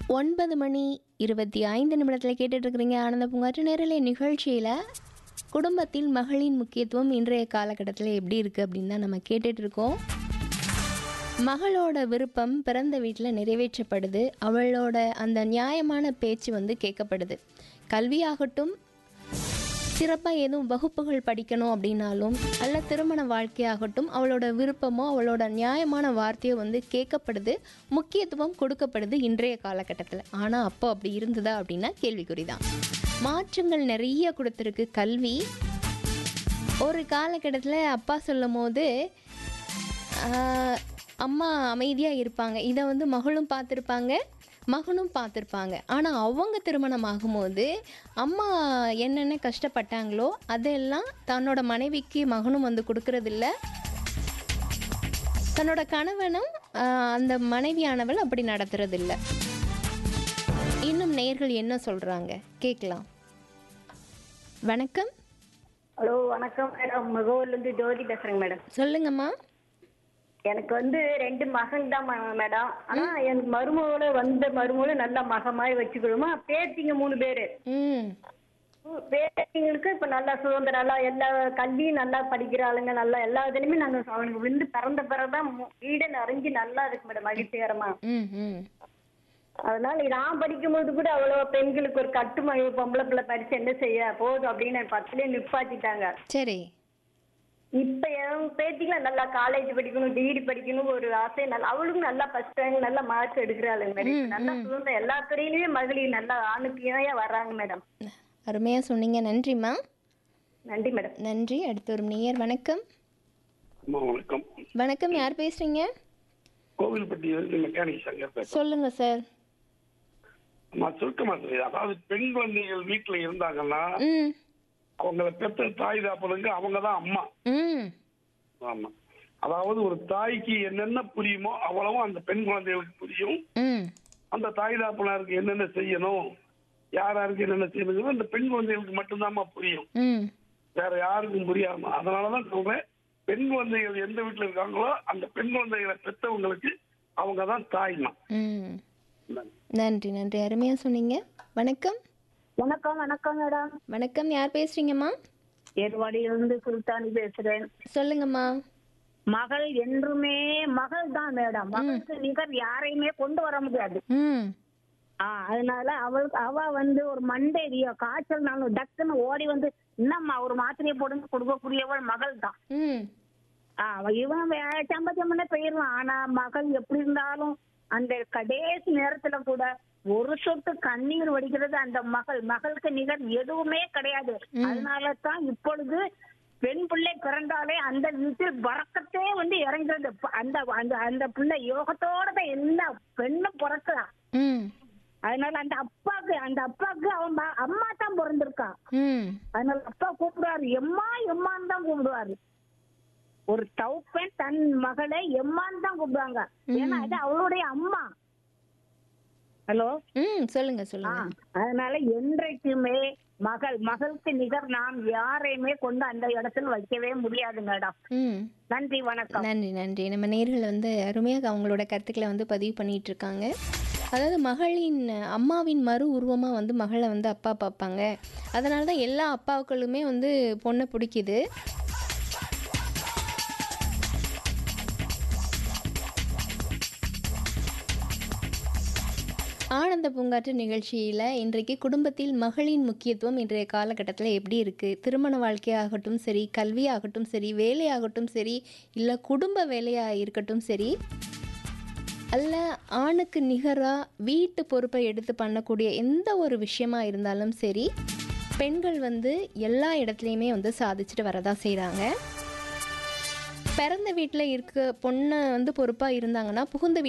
ஒன்பது மணி இருபத்தி ஐந்து நிமிடத்தில் கேட்டுட்டு இருக்கிறீங்க ஆனந்த பூங்காற்று நேரலை நிகழ்ச்சியில் குடும்பத்தில் மகளின் முக்கியத்துவம் இன்றைய காலகட்டத்தில் எப்படி இருக்குது அப்படின்னு தான் நம்ம கேட்டுட்டு இருக்கோம் மகளோட விருப்பம் பிறந்த வீட்டில் நிறைவேற்றப்படுது அவளோட அந்த நியாயமான பேச்சு வந்து கேட்கப்படுது கல்வியாகட்டும் சிறப்பாக எதுவும் வகுப்புகள் படிக்கணும் அப்படின்னாலும் அல்ல திருமண வாழ்க்கையாகட்டும் அவளோட விருப்பமோ அவளோட நியாயமான வார்த்தையோ வந்து கேட்கப்படுது முக்கியத்துவம் கொடுக்கப்படுது இன்றைய காலகட்டத்தில் ஆனால் அப்போ அப்படி இருந்ததா அப்படின்னா கேள்விக்குறி தான் மாற்றங்கள் நிறைய கொடுத்துருக்கு கல்வி ஒரு காலகட்டத்தில் அப்பா சொல்லும் போது ஆஹ், அம்மா அமைதியாக இருப்பாங்க இதை வந்து மகளும் பார்த்துருப்பாங்க மகனும் பார்த்துருப்பாங்க ஆனால் அவங்க திருமணம் ஆகும்போது அம்மா என்னென்ன கஷ்டப்பட்டாங்களோ அதெல்லாம் தன்னோட மனைவிக்கு மகனும் வந்து கொடுக்கறதில்ல தன்னோட கணவனும் ஆஹ், அந்த மனைவியானவள் அப்படி நடத்துறதில்ல இன்னும் நேர்கள் என்ன சொல்கிறாங்க கேட்கலாம் வணக்கம் ஹலோ வணக்கம் மேடம் முகவூர்லேருந்து ஜோதி பேசுறேங்க மேடம் சொல்லுங்கம்மா எனக்கு வந்து ரெண்டு மகள் தான் ம- மேடம் ஆனா எனக்கு மருமகள வந்த மருமகள நல்ல மக மாதிரி வச்சுக்கணுமா பேத்திங்க மூணு பேரு ம் பேத்திங்களுக்கு இப்ப நல்லா சுதந்திரம் நல்லா எல்லா கல்வியும் நல்லா படிக்கிற ஆளுங்க நல்லா எல்லா இதுலயுமே நாங்க அவனுக்கு வந்து பிறந்த பிறகுதான் மு- வீடே நிறைஞ்சு நல்லா இருக்கு மேடம் மகிழ்ச்சிகரமா ம் ம் அதனால நான் படிக்கும்போது கூட அவ்வளோ பெண்களுக்கு ஒரு கட்டுமணி பொம்பளை பிள்ளை படிச்சு என்ன செய்ய போதும் அப்படின்னு பத்துலயே நிப்பாட்டிட்டாங்க சரி இப்ப என் பேத்திக்கெல்லாம் நல்லா காலேஜ் படிக்கணும் டிகிரி படிக்கணும் ஒரு ஆசை நல்லா அவளுக்கும் நல்லா ஃபர்ஸ்ட் ரேங்க் நல்லா மார்க் எடுக்கிறாளுங்க மேடம் இப்ப நல்லா சுதந்திரம் எல்லா துறையிலுமே மகளிர் நல்லா ஆணுக்கு இணையா வர்றாங்க மேடம் அருமையாக சொன்னீங்க நன்றிம்மா நன்றி மேடம் நன்றி அடுத்து ஒரு நேயர் வணக்கம் அம்மா வணக்கம் வணக்கம் யார் பேசுறீங்க கோவில்பட்டியிலிருந்து மெக்கானிக் சங்கர் பேசுறேன் சொல்லுங்க சார் அம்மா சுருக்கமா தெரியுது அதாவது பெண் குழந்தைகள் வீட்டுல இருந்தாங்கன்னா ம் அவங்கள பெற்ற தாய் தாப்பனுக்கு அவங்க தான் அம்மா ம் ஆமா அதாவது ஒரு தாய்க்கு என்னென்ன புரியுமோ அவ்வளவும் அந்த பெண் குழந்தைகளுக்கு புரியும் ம் அந்த தாய் தாப்பனாருக்கு என்னென்ன செய்யணும் யார் யாருக்கு என்னென்ன செய்யணுங்கிறது அந்த பெண் குழந்தைகளுக்கு மட்டும்தாம்மா புரியும் ம் வேற யாருக்கும் புரியாம அதனாலதான் சொல்றேன் பெண் குழந்தைகள் எந்த வீட்டுல இருக்காங்களோ அந்த பெண் குழந்தைகளை பெற்றவங்களுக்கு அவங்க தான் தாய்மா ம் நன்றி நன்றி அருமையாக சொன்னீங்க வணக்கம் வணக்கம் வணக்கம் மேடம் வணக்கம் யார் பேசுறீங்கம்மா ஏர்வாடியிலிருந்து சுல்தானி பேசுறேன் சொல்லுங்கம்மா மகள் என்றுமே மகள் தான் மேடம் மகளுக்கு நிகர் யாரையுமே கொண்டு வர முடியாது ம் ஆ அதனால அவளுக்கு அவ வந்து ஒரு மண்டேரியா காய்ச்சல்னாலும் டக்குன்னு ஓடி வந்து என்னம்மா ஒரு மாத்திரையை போடுங்க கொடுக்கக்கூடியவள் மகள் தான் ம் ஆ, இவன் வே- சம்ப சம்பனே போயிடுவான் ஆனா மகள் எப்படி இருந்தாலும் அந்த கடைசி நேரத்துல கூட ஒரு சொட்டு கண்ணீர் வடிக்கிறது அந்த மகள் மகளுக்கு நிகர் எதுவுமே கிடையாது அதனால தான் இப்பொழுது பெண் பிள்ளை பிறந்தாலே அந்த வீட்டில் பறக்கத்தே வந்து இறங்குறது ப- அந்த அந்த அந்த பிள்ளை யோகத்தோட தான் எல்லா பெண்ணும் பிறக்கலாம் ம் அதனால அந்த அப்பாக்கு அந்த அப்பாக்கு அவன் ம- அம்மா தான் பிறந்திருக்கான் ம் அதனால அப்பா கூப்பிடுவாரு எம்மா எம்மான்னு தான் கூப்பிடுவாரு ஒரு தௌப்பன் தன் மகளை எம்மான்னு தான் கூப்பிடுவாங்க ஏன்னா அது அவளுடைய அம்மா ஹலோ ம் சொல்லுங்க ஆ சொல்லுங்க அதனால என்றைக்குமே மகள் மகளுக்கு நிகர் நாம் யாரையுமே கொண்டு அந்த இடத்துல வைக்கவே முடியாது மேடம் ம் நன்றி வணக்கம் நன்றி நன்றி நம்ம நேர்கள் வந்து அருமையாக அவங்களோட கருத்துக்களை வந்து பதிவு பண்ணிட்டு இருக்காங்க அதாவது மகளின் அம்மாவின் மறு உருவமாக வந்து மகளை வந்து அப்பா பார்ப்பாங்க அதனால தான் எல்லா அப்பாக்களுமே வந்து பொண்ணை பிடிக்குது ஆனந்த பூங்காற்று நிகழ்ச்சியில் இன்றைக்கு குடும்பத்தில் மகளின் முக்கியத்துவம் இன்றைய காலகட்டத்தில் எப்படி இருக்குது திருமண வாழ்க்கையாகட்டும் சரி கல்வியாகட்டும் சரி வேலையாகட்டும் சரி இல்லை குடும்ப வேலையாக இருக்கட்டும் சரி அல்ல ஆணுக்கு நிகராக வீட்டு பொறுப்பை எடுத்து பண்ணக்கூடிய எந்த ஒரு விஷயமா இருந்தாலும் சரி பெண்கள் வந்து எல்லா இடத்துலையுமே வந்து சாதிச்சுட்டு வரதா செய்கிறாங்க பிறந்த வீட்டில் இருக்க பொண்ணை வந்து பொறுப்பாக இருந்தாங்கன்னா புகுந்த